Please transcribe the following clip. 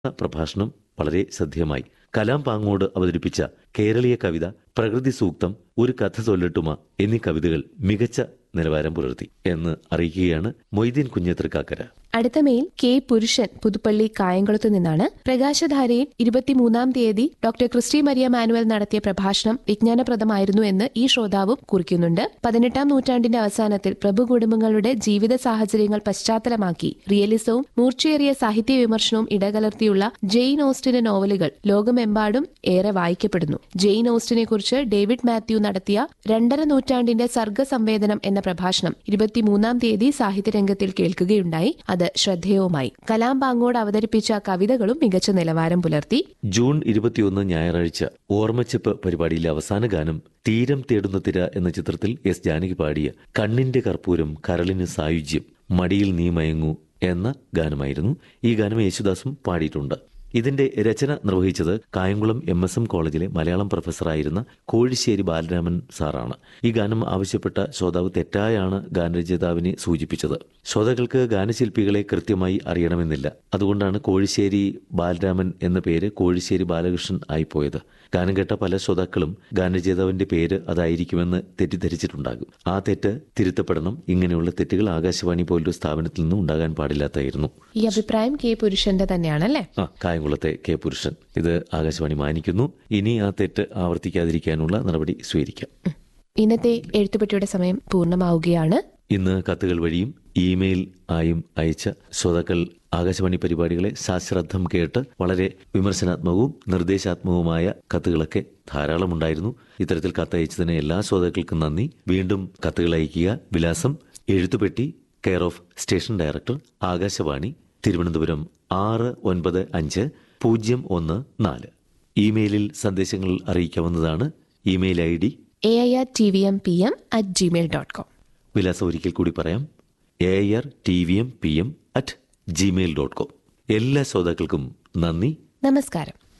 പ്രഭാഷണം വളരെ ശ്രദ്ധേയമായി കലാം പാങ്ങോട് അവതരിപ്പിച്ച കേരളീയ കവിത പ്രകൃതി സൂക്തം ഒരു കഥ ചൊല്ലട്ടുമ എന്നീ കവിതകൾ മികച്ച നിലവാരം പുലർത്തി എന്ന് അറിയിക്കുകയാണ് മൊയ്തീൻ കുഞ്ഞത്രക്കാക്കര അടുത്ത മെയിൽ കെ പുരുഷൻ പുതുപ്പള്ളി കായംകുളത്ത് നിന്നാണ് പ്രകാശധാരയിൽ ഇരുപത്തിമൂന്നാം തീയതി ഡോക്ടർ ക്രിസ്റ്റി മരിയ മാനുവൽ നടത്തിയ പ്രഭാഷണം വിജ്ഞാനപ്രദമായിരുന്നു എന്ന് ഈ ശ്രോതാവും കുറിക്കുന്നുണ്ട് പതിനെട്ടാം നൂറ്റാണ്ടിന്റെ അവസാനത്തിൽ പ്രഭു കുടുംബങ്ങളുടെ ജീവിത സാഹചര്യങ്ങൾ പശ്ചാത്തലമാക്കി റിയലിസവും മൂർച്ചയേറിയ സാഹിത്യ വിമർശനവും ഇടകലർത്തിയുള്ള ജെയിൻ ഓസ്റ്റിന്റെ നോവലുകൾ ലോകമെമ്പാടും ഏറെ വായിക്കപ്പെടുന്നു ജെയിൻ ഓസ്റ്റിനെ കുറിച്ച് ഡേവിഡ് മാത്യു നടത്തിയ രണ്ടര നൂറ്റാണ്ടിന്റെ സർഗസംവേദനം എന്ന പ്രഭാഷണം ഇരുപത്തിമൂന്നാം തീയതി സാഹിത്യരംഗത്തിൽ കേൾക്കുകയുണ്ടായി അത് ശ്രദ്ധേയവുമായി കലാം പാങ്ങോട് അവതരിപ്പിച്ച കവിതകളും മികച്ച നിലവാരം പുലർത്തി ജൂൺ ഇരുപത്തിയൊന്ന് ഞായറാഴ്ച ഓർമ്മച്ചെപ്പ് പരിപാടിയിലെ അവസാന ഗാനം തീരം തേടുന്ന തിര എന്ന ചിത്രത്തിൽ എസ് ജാനകി പാടിയ കണ്ണിന്റെ കർപ്പൂരം കരളിന് സായുജ്യം മടിയിൽ നീ മയങ്ങൂ എന്ന ഗാനമായിരുന്നു ഈ ഗാനം യേശുദാസും പാടിയിട്ടുണ്ട് ഇതിന്റെ രചന നിർവഹിച്ചത് കായംകുളം എം എസ് എം കോളേജിലെ മലയാളം പ്രൊഫസറായിരുന്ന കോഴിശ്ശേരി ബാലരാമൻ സാറാണ് ഈ ഗാനം ആവശ്യപ്പെട്ട ശ്രോതാവ് തെറ്റായാണ് ഗാനരചയിതാവിനെ സൂചിപ്പിച്ചത് ശ്രോതാക്കൾക്ക് ഗാനശില്പികളെ കൃത്യമായി അറിയണമെന്നില്ല അതുകൊണ്ടാണ് കോഴിശ്ശേരി ബാലരാമൻ എന്ന പേര് കോഴിശ്ശേരി ബാലകൃഷ്ണൻ ആയിപ്പോയത് ഗാനം കേട്ട പല ശ്രോതാക്കളും ഗാനരചയിതാവിന്റെ പേര് അതായിരിക്കുമെന്ന് തെറ്റിദ്ധരിച്ചിട്ടുണ്ടാകും ആ തെറ്റ് തിരുത്തപ്പെടണം ഇങ്ങനെയുള്ള തെറ്റുകൾ ആകാശവാണി പോലൊരു സ്ഥാപനത്തിൽ നിന്നും ഉണ്ടാകാൻ പാടില്ലാത്തായിരുന്നു ഈ അഭിപ്രായം കെ പുരുഷന്റെ തന്നെയാണല്ലേ ആ കായംകുളത്തെ കെ പുരുഷൻ ഇത് ആകാശവാണി മാനിക്കുന്നു ഇനി ആ തെറ്റ് ആവർത്തിക്കാതിരിക്കാനുള്ള നടപടി സ്വീകരിക്കാം ഇന്നത്തെ എഴുത്തുപെട്ടിയുടെ സമയം പൂർണ്ണമാവുകയാണ് ഇന്ന് കത്തുകൾ വഴിയും ഇമെയിൽ ആയും അയച്ച ശ്രോതാക്കൾ ആകാശവാണി പരിപാടികളെ സാശ്രദ്ധം കേട്ട് വളരെ വിമർശനാത്മകവും നിർദ്ദേശാത്മകവുമായ കത്തുകളൊക്കെ ധാരാളമുണ്ടായിരുന്നു ഇത്തരത്തിൽ കത്തയച്ചതിന് എല്ലാ ശ്രോതാക്കൾക്കും നന്ദി വീണ്ടും കത്തുകൾ അയക്കുക വിലാസം എഴുത്തുപെട്ടി care of station director Akashvani Thiruvananthapuram ആറ് ഒൻപത് അഞ്ച് പൂജ്യം ഒന്ന് നാല് ഇമെയിലിൽ സന്ദേശങ്ങൾ അറിയിക്കാവുന്നതാണ് email I D A I R T V M P M at Gmail dot com വിലാസം ഒരിക്കൽ കൂടി പറയാം A R T V M P M at Gmail dot com എല്ലാ ശ്രോതാക്കൾക്കും നന്ദി നമസ്കാരം